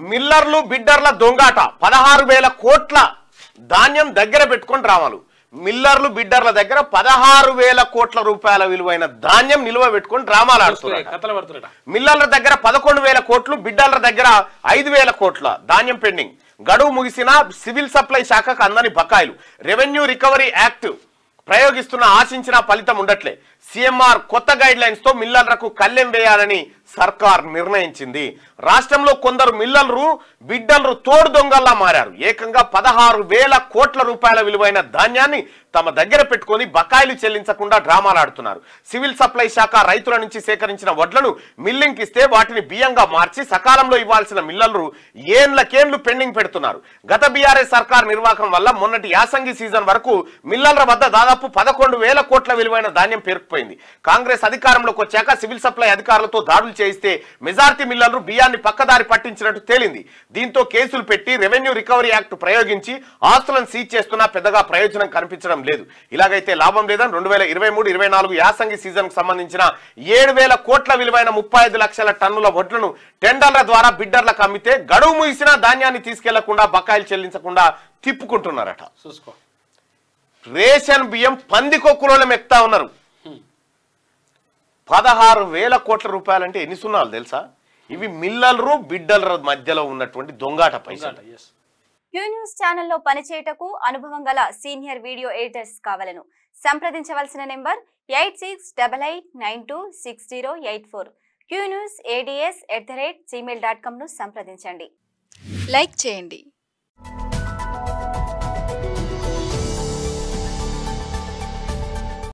మిల్లర్లు బిడ్డర్ల దొంగాట పదహారు వేల కోట్ల ధాన్యం దగ్గర పెట్టుకొని డ్రామాలు మిల్లర్లు బిడ్డర్ల దగ్గర పదహారు వేల కోట్ల రూపాయల విలువైన ధాన్యం నిల్వ పెట్టుకొని డ్రామాలు ఆడుతున్నారు కథలు పడుతున్నట మిల్లర్ల దగ్గర పదకొండు వేల కోట్లు బిడ్డర్ల దగ్గర ఐదు వేల కోట్ల ధాన్యం పెండింగ్ గడువు ముగిసిన సివిల్ సప్లై శాఖకు అందని బకాయిలు రెవెన్యూ రికవరీ యాక్ట్ ప్రయోగిస్తున్న ఆశించిన ఫలితం ఉండట్లే సీఎంఆర్ కొత్త గైడ్ లైన్స్ తో మిల్లర్లకు కళ్ళెం వేయాలని సర్కార్ నిర్ణయించింది రాష్ట్రంలో కొందరు మిల్లర్లు బిడ్డలు తోడు దొంగల్లా మారారు ఏకంగా పదహారు వేల కోట్ల రూపాయల విలువైన ధాన్యాన్ని తమ దగ్గర పెట్టుకొని బకాయిలు చెల్లించకుండా డ్రామాలు ఆడుతున్నారు సివిల్ సప్లై శాఖ రైతుల నుంచి సేకరించిన వడ్లను మిల్లింగ్ ఇస్తే వాటిని బియ్యంగా మార్చి సకాలంలో ఇవ్వాల్సిన మిల్లర్లు ఏండ్లకేండ్లు పెండింగ్ పెడుతున్నారు గత బీఆర్ఎస్ సర్కార్ నిర్వాహకం వల్ల మొన్నటి యాసంగి సీజన్ వరకు మిల్లర్ల వద్ద దాదాపు పదకొండు వేల కోట్ల విలువైన ధాన్యం పేరుకుపోయింది కాంగ్రెస్ అధికారంలోకి వచ్చాక సివిల్ సప్లై అధికారులతో దాడులు చేయిస్తే మెజార్టీ మిల్లర్లు బియ్యాన్ని పక్కదారి పట్టించినట్టు తేలింది దీంతో కేసులు పెట్టి రెవెన్యూ రికవరీ యాక్ట్ ప్రయోగించి ఆస్తులను సీజ్ చేస్తున్నా పెద్దగా ప్రయోజనం కనిపించడం లేదు ఇలాగైతే లాభం లేదని రెండు వేల ఇరవై మూడు ఇరవై నాలుగు యాసంగి సీజన్ కు సంబంధించిన ఏడు వేల కోట్ల విలువైన ముప్పై ఐదు లక్షల టన్నుల వడ్లను టెండర్ల ద్వారా బిడ్డర్లకు అమ్మితే గడువు ముగిసిన ధాన్యాన్ని తీసుకెళ్లకుండా బకాయిలు చెల్లించకుండా తిప్పుకుంటున్నారట చూసుకో రేషన్ బియ్యం పందికొక్కులో మెక్తా ఉన్నారు పదహారు వేల కోట్ల రూపాయలంటే ఎన్ని సున్నాలు తెలుసా ఇవి మిల్లర్లు బిడ్డల మధ్యలో ఉన్నటువంటి దొంగాట పైసలు ఎస్ క్యూ న్యూస్ ఛానల్లో పనిచేయటకు అనుభవం గల సీనియర్ వీడియో ఎడిటర్స్ కావాలను సంప్రదించవలసిన number eight six double eight nine two six zero eight four Q news ADS at the rate Gmail dot కామ్ను సంప్రదించండి లైక్ చేయండి